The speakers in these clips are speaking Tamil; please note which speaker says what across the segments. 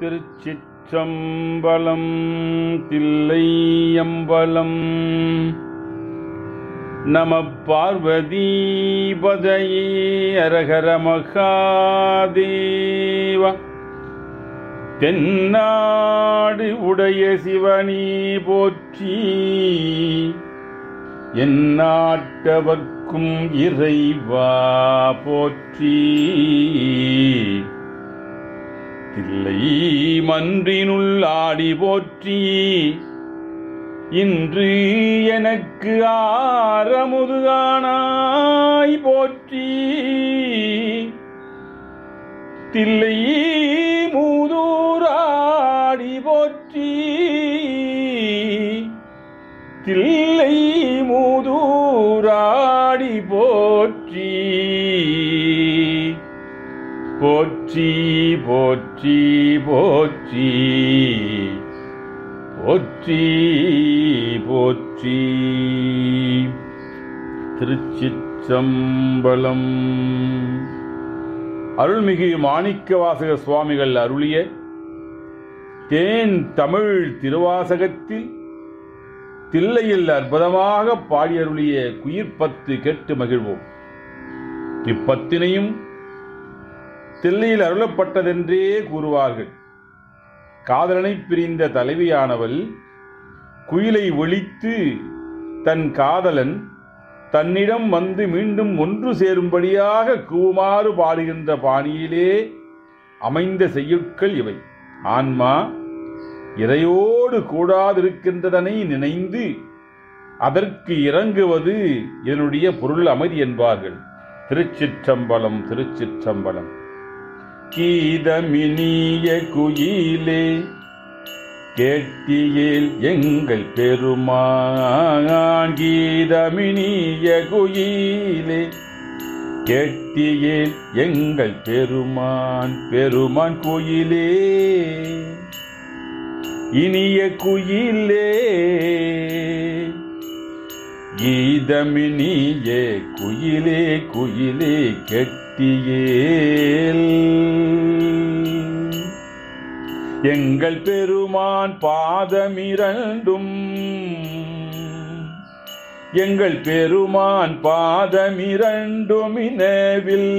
Speaker 1: திருச்சிற்றம்பலம் தில்லையம்பலம் நம பார்வதீபதையே அரகர மகாதேவ தென்னாடு உடைய சிவனி போற்றி எந்நாட்டவர்க்கும் இறைவா போற்றி தில்லை மன்றினுள் ஆடி போற்றி இன்று எனக்கு ஆரமுதுகானாய் போற்றி தில்லை மூதூராடி போற்றி தில்லை மூதூராடி போற்றி போற்றி போற்றி போற்றி போற்றி போற்றி திருச்சிற்றம்பலம் அருள்மிகு மாணிக்கவாசக சுவாமிகள் அருளிய தேன் தமிழ் திருவாசகத்தில் தில்லையில் அற்புதமாக பாடியருளிய குயிர்ப்பத்து கேட்டு மகிழ்வோம் இப்பத்தினையும் தில்லையில் அருளப்பட்டதென்றே கூறுவார்கள் காதலனை பிரிந்த தலைவியானவள் குயிலை ஒழித்து தன் காதலன் தன்னிடம் வந்து மீண்டும் ஒன்று சேரும்படியாக கூவுமாறு பாடுகின்ற பாணியிலே அமைந்த செய்யுட்கள் இவை ஆன்மா இறையோடு கூடாதிருக்கின்றதனை நினைந்து அதற்கு இறங்குவது என்னுடைய பொருள் அமைதி என்பார்கள் திருச்சிற்றம்பலம் திருச்சிற்றம்பலம் கீதமினிய குயிலே கேட்டியேல் எங்கள் பெருமான் கீதமினிய குயிலே கேட்டியேல் எங்கள் பெருமான் பெருமான் குயிலே இனிய குயிலே கீதமினியே குயிலே குயிலே கெட்டியேல் எங்கள் பெருமான் பாதமிரண்டும் எங்கள் பெருமான் பாதமிரண்டும் இனவில்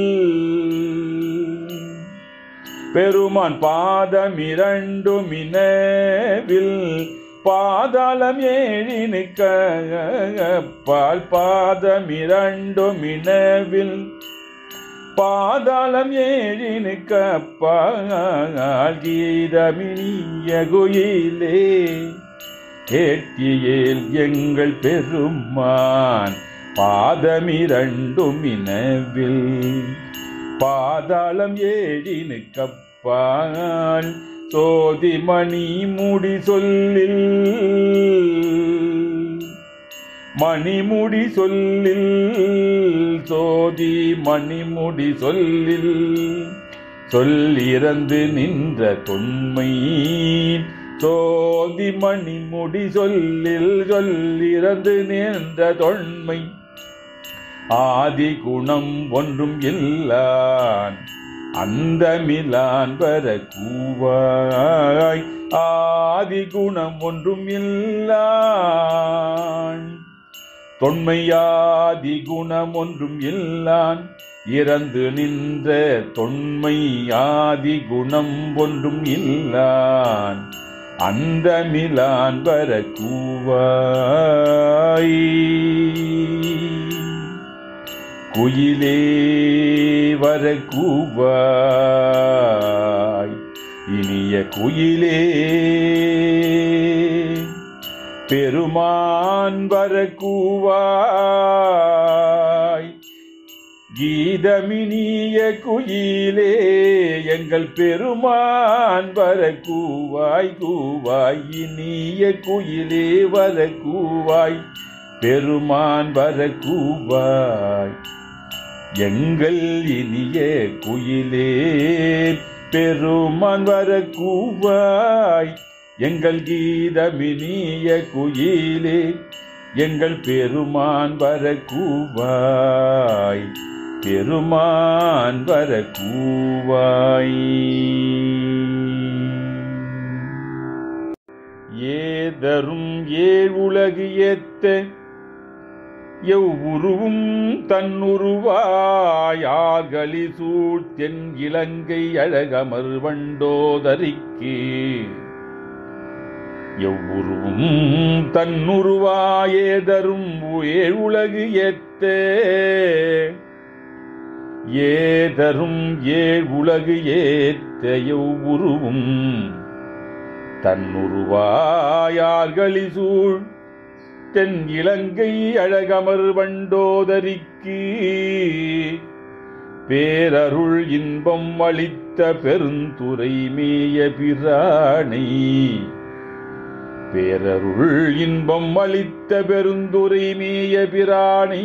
Speaker 1: பெருமான் பாதமிரண்டும் இனவில் பாதாளம் ஏழினுக்க பால் பாதமிரண்டும் இனவில் பாதாளம் ஏழினுக்க பால் கீதமினிய குயிலே கேட்டியேல் எங்கள் பெருமான் பாதமிரண்டும் இனவில் பாதாளம் ஏழினு கப்பால் சோதி மணி முடி சொல்லில் மணிமுடி சொல்லில் சோதி மணிமுடி சொல்லில் சொல்லிறந்து நின்ற தொன்மை சோதி மணிமுடி சொல்லில் சொல்லிறந்து நின்ற தொன்மை ஆதி குணம் ஒன்றும் இல்லான் அந்த மிலான் வர கூவாய் ஆதி குணம் ஒன்றும் இல்லான் தொன்மையாதி குணம் ஒன்றும் இல்லான் இறந்து நின்ற தொன்மையாதி குணம் ஒன்றும் இல்லான் அந்த மிலான் வர கூவாய் குயிலே வர கூவாய் இனிய குயிலே பெருமான் வர கூவாய் கீதமினிய குயிலே எங்கள் பெருமான் வர கூவாய் கூவாய் இனிய குயிலே வர கூவாய் பெருமான் வர கூவாய் எங்கள் இனிய குயிலே பெருமான் வர கூவாய் எங்கள் கீதமினிய குயிலே எங்கள் பெருமான் வர கூவாய் பெருமான் வர கூவாய் ஏதரும் ஏழுலகு ஏத்த எவ்வுருவும் தன்னுருவாயாகலி சூழ்த்தென் இலங்கை அழகமர் வண்டோதரிக்கு எவ்வுருவும் தன்னுருவாயேதரும் ஏழுலகு ஏத்த ஏதரும் ஏழுலகு ஏத்த எவ்வுருவும் தன்னுருவாயார்களி சூழ் தென் இலங்கை அழகமர் வண்டோதரிக்கு பேரருள் இன்பம் அளித்த பெருந்துரை மேய பிரானை பேரருள் இன்பம் அளித்த பெருந்துரை மேய பிரானை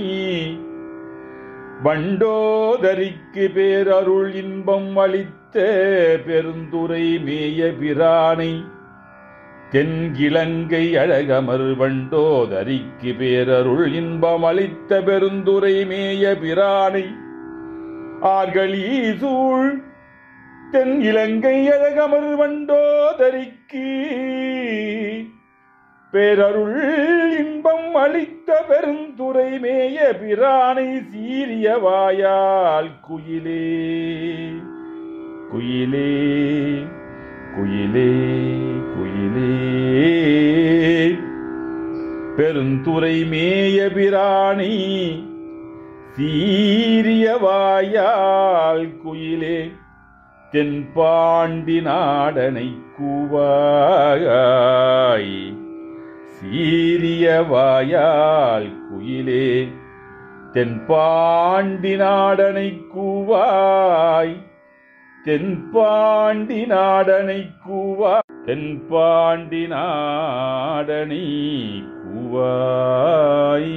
Speaker 1: வண்டோதரிக்கு பேரருள் இன்பம் அளித்த பெருந்துரை மேய பிரானை தென்கிழங்கை அழகமர் வண்டோதரிக்கு பேரருள் இன்பம் அளித்த பெருந்துரை மேய பிரானை ஆர்களி சூழ் தென் இலங்கை அழகமர் வண்டோதரிக்கு பேரருள் இன்பம் அளித்த பெருந்துரை மேய பிரானை சீரிய வாயால் குயிலே குயிலே குயிலே குயிலே பெருந்துரை மேய பிராணி சீரிய வாயால் குயிலே தென்பாண்டி நாடனை கூவாய் சீரிய வாயால் குயிலே தென்பாண்டி நாடனை கூவாய் தென்பாண்டி நாடனை கூவா தென்பாண்டி நாடனை கூவாய்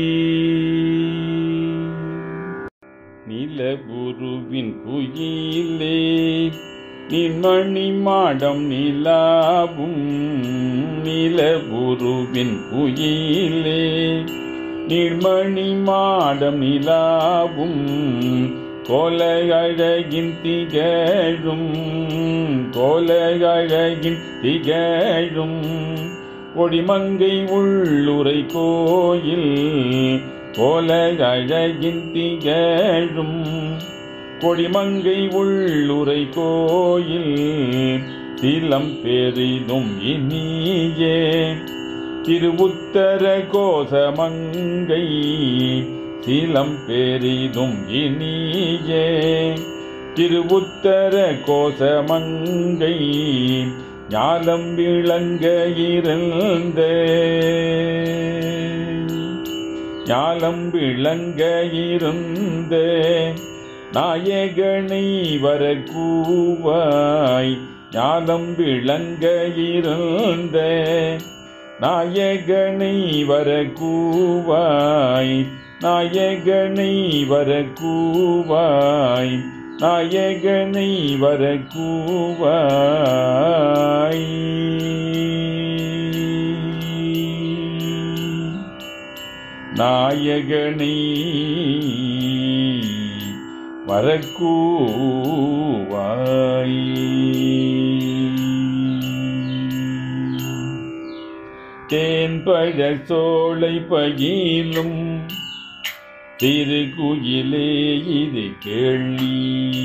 Speaker 1: நிலபுருவின் குயிலே நின்மணி மாடம் நிலாவும் நிலபுருவின் குயிலே நிர்மணி மாடம் நிலாவும் கோலகழகின் திகழும் கோலகழகின் திகழும் கொடிமங்கை உள்ளுரை கோயில் கோலகழகின் திகழும் கொடிமங்கை உள்ளுரை கோயில் திலம் பெரிதும் இனியே திருவுத்தர கோசமங்கை சிலம் பெரிதும் இனியே திருவுத்தர கோசமங்கை ஞாலம் விளங்க இருந்த ஞாலம் விளங்க இருந்த நாயகனை வர கூவாய் ஞாலம் விளங்க இருந்த நாயகனை வர கூவாய் நாயகனை வர கூவாய் நாயகனை வர கூவாய் நாயகனை வரக்கூவாய் தேன்பழ சோலை பகிலும் திருக்குயிலே இது கேள்வி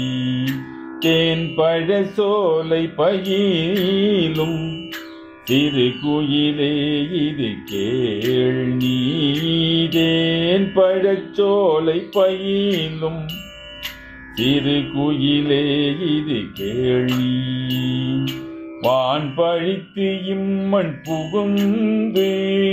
Speaker 1: தேன்பழ சோலை பகிலும் திருக்குயிலே இது கேள்வி தேன் பழச்சோலை பயிலும் திருக்குயிலே இது கேள்வி வான் பழித்து இம்மண் புகுந்து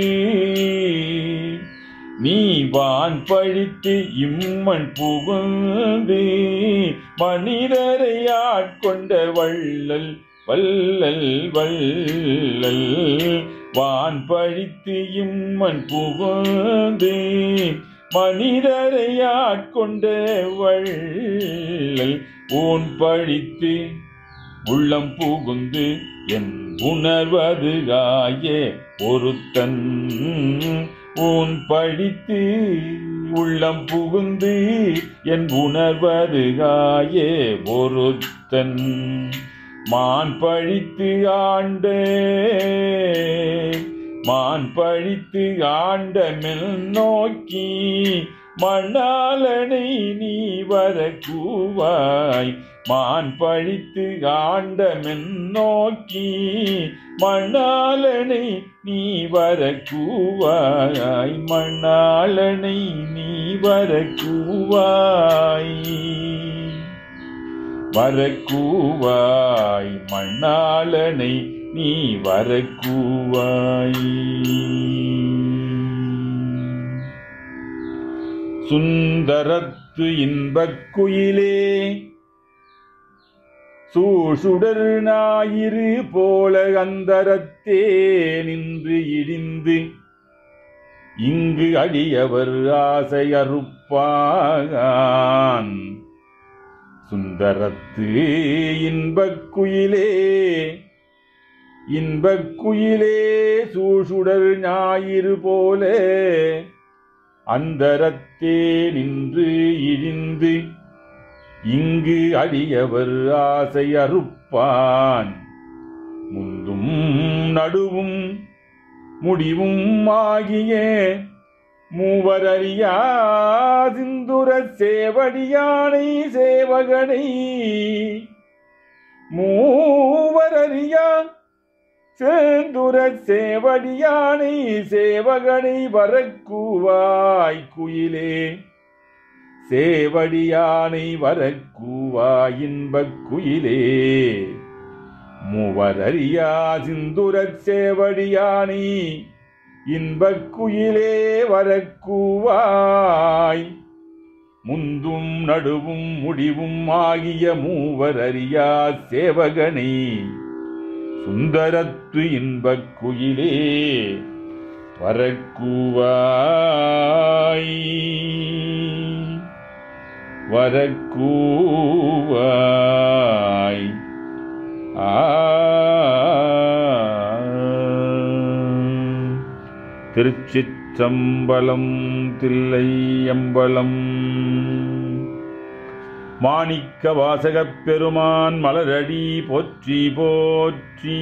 Speaker 1: நீ வான் பழித்து இம்மண் புகுந்து மனிதரை ஆட்கொண்ட வள்ளல் வல்லல் வல்லல் வான் பழித்து இம்மண் புகுந்து மனிதரை ஆட்கொண்ட வள்ளல் ஊன் பழித்து உள்ளம் புகுந்து என் உணர்வது காயே ஒருத்தன் ஊன் படித்து உள்ளம் புகுந்து என் உணர்வது காயே ஒருத்தன் மான் பழித்து ஆண்டே மான் பழித்து ஆண்ட மெல் நோக்கி மண்ணாளனை நீ வர கூவாய் மான் பழித்து ஆண்ட மென் நோக்கி மண்ணாளனை நீ வர கூவாய் மண்ணாளனை நீ வர கூவாய் வரக்கூவாய் மண்ணாளனை நீ வரக்கூவாய் சுந்தரத்து இன்பக் குயிலே சூசுடர் ஞாயிறு போல அந்தரத்தே நின்று இடிந்து இங்கு அடியவர் ஆசை அறுப்பான் சுந்தரத்து இன்பக் குயிலே இன்பக் குயிலே சூசுடர் ஞாயிறு போல அந்தரத்தே நின்று இழிந்து இங்கு அடியவர் ஆசை அறுப்பான் முந்தும் நடுவும் முடிவும் ஆகிய மூவரறியா சிந்துர சேவடியானை சேவகனை மூவரறியா சேந்துர சேவடியானை சேவகனை வரக்கூவாய் குயிலே சேவடியானை வரக்கூவாய் இன்பக் குயிலே மூவரறியா சிந்துர சேவடியானை இன்பக் குயிலே வரக்கூவாய் முந்தும் நடுவும் முடிவும் ஆகிய மூவர் அறியா சேவகனை சுந்தரத்து இன்பக் குயிலே வரக்கூவாய் வரக்கூவாய் ஆ திருச்சிற்றம்பலம் தில்லை அம்பலம் மாணிக்க வாசகப் பெருமான் மலரடி போற்றி போற்றி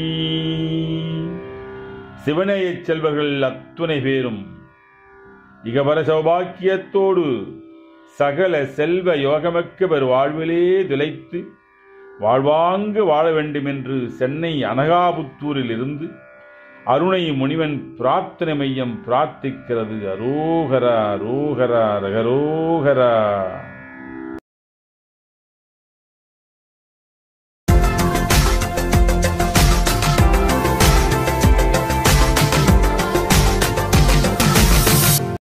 Speaker 1: சிவனேயச் செல்வர்கள் அத்துணை பேரும் இகவர சௌபாக்கியத்தோடு சகல செல்வ யோகமக்க பெரு வாழ்விலே திளைத்து வாழ்வாங்கு வாழ வேண்டுமென்று சென்னை அனகாபுத்தூரில் இருந்து அருணை முனிவன் பிரார்த்தனை மையம் பிரார்த்திக்கிறது அரோகரா அரோகரா ரகரோகரா